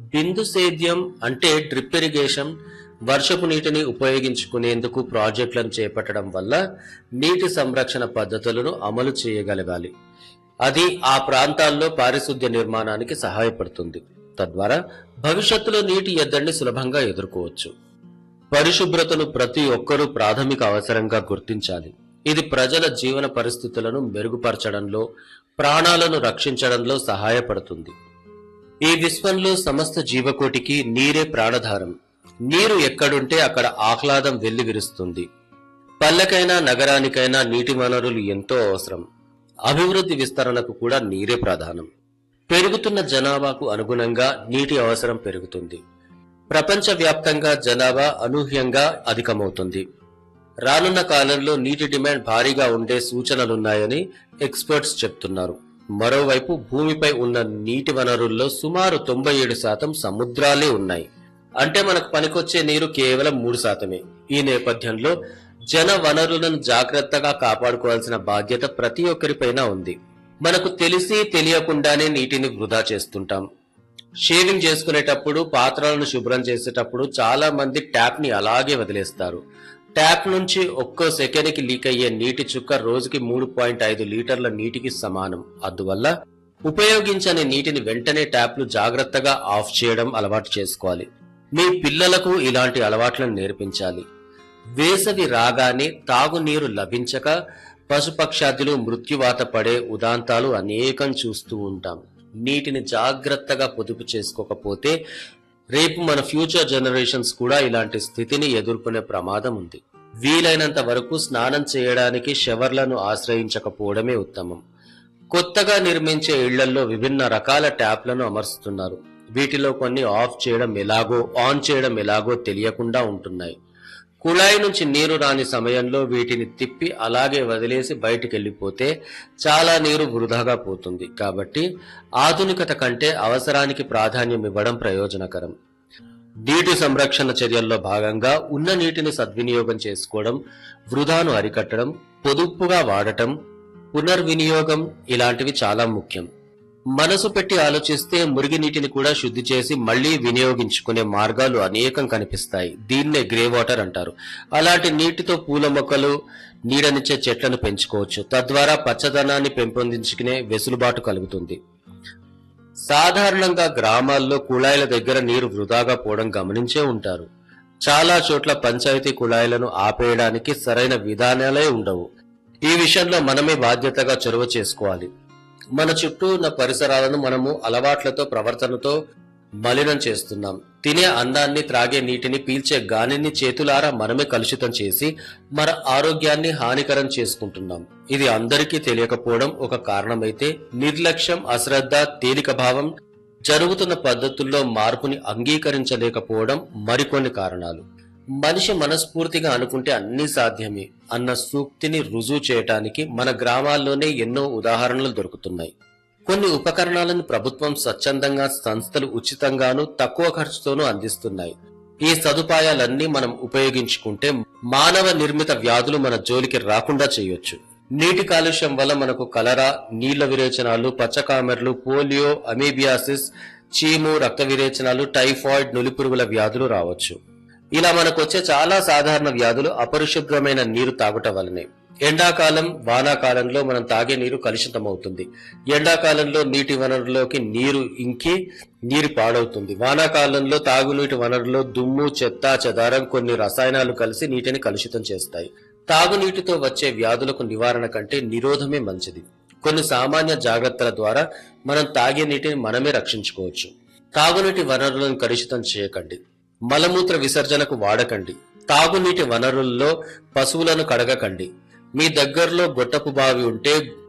బిందు సేద్యం అంటే drip irrigation వర్షపు నీటిని ఉపయోగించుకునేందుకు ప్రాజెక్టులను చేపట్టడం వల్ల నీటి సంరక్షణ పద్ధతులను అమలు చేయగలగాలి అది ఆ ప్రాంతాల్లో పారిశుద్ధ్య నిర్మాణానికి సహాయపడుతుంది తద్వారా భవిష్యత్తులో నీటి ఎద్దడిని సులభంగా ఎదుర్కోవచ్చు పరిశుభ్రతను ప్రతి ఒక్కరూ ప్రాథమిక అవసరంగా గుర్తించాలి ఇది ప్రజల జీవన పరిస్థితులను మెరుగుపరచడంలో ప్రాణాలను రక్షించడంలో సహాయపడుతుంది ఈ విశ్వంలో సమస్త జీవకోటికి నీరే ప్రాణధారం నీరు ఎక్కడుంటే అక్కడ ఆహ్లాదం వెల్లి విరుస్తుంది పల్లెకైనా నగరానికైనా నీటి వనరులు ఎంతో అవసరం అభివృద్ధి విస్తరణకు కూడా నీరే ప్రధానం పెరుగుతున్న జనాభాకు అనుగుణంగా నీటి అవసరం పెరుగుతుంది ప్రపంచవ్యాప్తంగా జనాభా అనూహ్యంగా అధికమవుతుంది రానున్న కాలంలో నీటి డిమాండ్ భారీగా ఉండే సూచనలున్నాయని ఎక్స్పర్ట్స్ చెప్తున్నారు మరోవైపు భూమిపై ఉన్న నీటి వనరుల్లో సుమారు తొంభై ఏడు శాతం సముద్రాలే ఉన్నాయి అంటే మనకు పనికొచ్చే నీరు కేవలం మూడు శాతమే ఈ నేపథ్యంలో జన వనరులను జాగ్రత్తగా కాపాడుకోవాల్సిన బాధ్యత ప్రతి ఒక్కరిపైన ఉంది మనకు తెలిసి తెలియకుండానే నీటిని వృధా చేస్తుంటాం షేవింగ్ చేసుకునేటప్పుడు పాత్రలను శుభ్రం చేసేటప్పుడు చాలా మంది ట్యాప్ ని అలాగే వదిలేస్తారు ట్యాప్ నుంచి ఒక్కో సెకండ్కి లీక్ అయ్యే నీటి చుక్క రోజుకి మూడు పాయింట్ ఐదు లీటర్ల నీటికి సమానం అందువల్ల ఉపయోగించని నీటిని వెంటనే ట్యాప్లు జాగ్రత్తగా ఆఫ్ చేయడం అలవాటు చేసుకోవాలి మీ పిల్లలకు ఇలాంటి అలవాట్లను నేర్పించాలి వేసవి రాగానే తాగునీరు లభించక పశుపక్షాదులు మృత్యువాత పడే ఉదాంతాలు అనేకం చూస్తూ ఉంటాం నీటిని జాగ్రత్తగా పొదుపు చేసుకోకపోతే రేపు మన ఫ్యూచర్ జనరేషన్స్ కూడా ఇలాంటి స్థితిని ఎదుర్కొనే ప్రమాదం ఉంది వీలైనంత వరకు స్నానం చేయడానికి షవర్లను ఆశ్రయించకపోవడమే ఉత్తమం కొత్తగా నిర్మించే ఇళ్లలో విభిన్న రకాల ట్యాప్లను అమర్చుతున్నారు వీటిలో కొన్ని ఆఫ్ చేయడం ఎలాగో ఆన్ చేయడం ఎలాగో తెలియకుండా ఉంటున్నాయి కుళాయి నుంచి నీరు రాని సమయంలో వీటిని తిప్పి అలాగే వదిలేసి బయటికి వెళ్ళిపోతే చాలా నీరు వృధాగా పోతుంది కాబట్టి ఆధునికత కంటే అవసరానికి ప్రాధాన్యం ఇవ్వడం ప్రయోజనకరం నీటి సంరక్షణ చర్యల్లో భాగంగా ఉన్న నీటిని సద్వినియోగం చేసుకోవడం వృధాను అరికట్టడం పొదుపుగా వాడటం పునర్వినియోగం ఇలాంటివి చాలా ముఖ్యం మనసు పెట్టి ఆలోచిస్తే మురిగి నీటిని కూడా శుద్ధి చేసి మళ్లీ వినియోగించుకునే మార్గాలు అనేకం కనిపిస్తాయి దీన్నే గ్రే వాటర్ అంటారు అలాంటి నీటితో పూల మొక్కలు నీడనిచ్చే చెట్లను పెంచుకోవచ్చు తద్వారా పచ్చదనాన్ని పెంపొందించుకునే వెసులుబాటు కలుగుతుంది సాధారణంగా గ్రామాల్లో కుళాయిల దగ్గర నీరు వృధాగా పోవడం గమనించే ఉంటారు చాలా చోట్ల పంచాయతీ కుళాయిలను ఆపేయడానికి సరైన విధానాలే ఉండవు ఈ విషయంలో మనమే బాధ్యతగా చొరవ చేసుకోవాలి మన చుట్టూ ఉన్న పరిసరాలను మనము అలవాట్లతో ప్రవర్తనతో మలినం చేస్తున్నాం తినే అన్నాన్ని త్రాగే నీటిని పీల్చే గాలిని చేతులారా మనమే కలుషితం చేసి మన ఆరోగ్యాన్ని హానికరం చేసుకుంటున్నాం ఇది అందరికీ తెలియకపోవడం ఒక కారణమైతే నిర్లక్ష్యం అశ్రద్ధ తేలిక భావం జరుగుతున్న పద్ధతుల్లో మార్పుని అంగీకరించలేకపోవడం మరికొన్ని కారణాలు మనిషి మనస్ఫూర్తిగా అనుకుంటే అన్ని సాధ్యమే అన్న సూక్తిని రుజువు చేయటానికి మన గ్రామాల్లోనే ఎన్నో ఉదాహరణలు దొరుకుతున్నాయి కొన్ని ఉపకరణాలను ప్రభుత్వం స్వచ్ఛందంగా సంస్థలు ఉచితంగాను తక్కువ ఖర్చుతోనూ అందిస్తున్నాయి ఈ సదుపాయాలన్నీ మనం ఉపయోగించుకుంటే మానవ నిర్మిత వ్యాధులు మన జోలికి రాకుండా చేయొచ్చు నీటి కాలుష్యం వల్ల మనకు కలరా నీళ్ల విరేచనాలు పచ్చకామెర్లు పోలియో అమీబియాసిస్ చీము రక్త విరేచనాలు టైఫాయిడ్ నులిపురుగుల వ్యాధులు రావచ్చు ఇలా మనకు వచ్చే చాలా సాధారణ వ్యాధులు అపరిశుభ్రమైన నీరు తాగుట వల్లనే ఎండాకాలం వానాకాలంలో మనం తాగే నీరు కలుషితమవుతుంది ఎండాకాలంలో నీటి వనరులోకి నీరు ఇంకి నీరు పాడవుతుంది వానాకాలంలో తాగునీటి వనరులో దుమ్ము చెత్త చెదారం కొన్ని రసాయనాలు కలిసి నీటిని కలుషితం చేస్తాయి తాగునీటితో వచ్చే వ్యాధులకు నివారణ కంటే నిరోధమే మంచిది కొన్ని సామాన్య జాగ్రత్తల ద్వారా మనం తాగే నీటిని మనమే రక్షించుకోవచ్చు తాగునీటి వనరులను కలుషితం చేయకండి మలమూత్ర విసర్జనకు వాడకండి తాగునీటి వనరుల్లో పశువులను కడగకండి మీ దగ్గరలో గొట్టపు బావి ఉంటే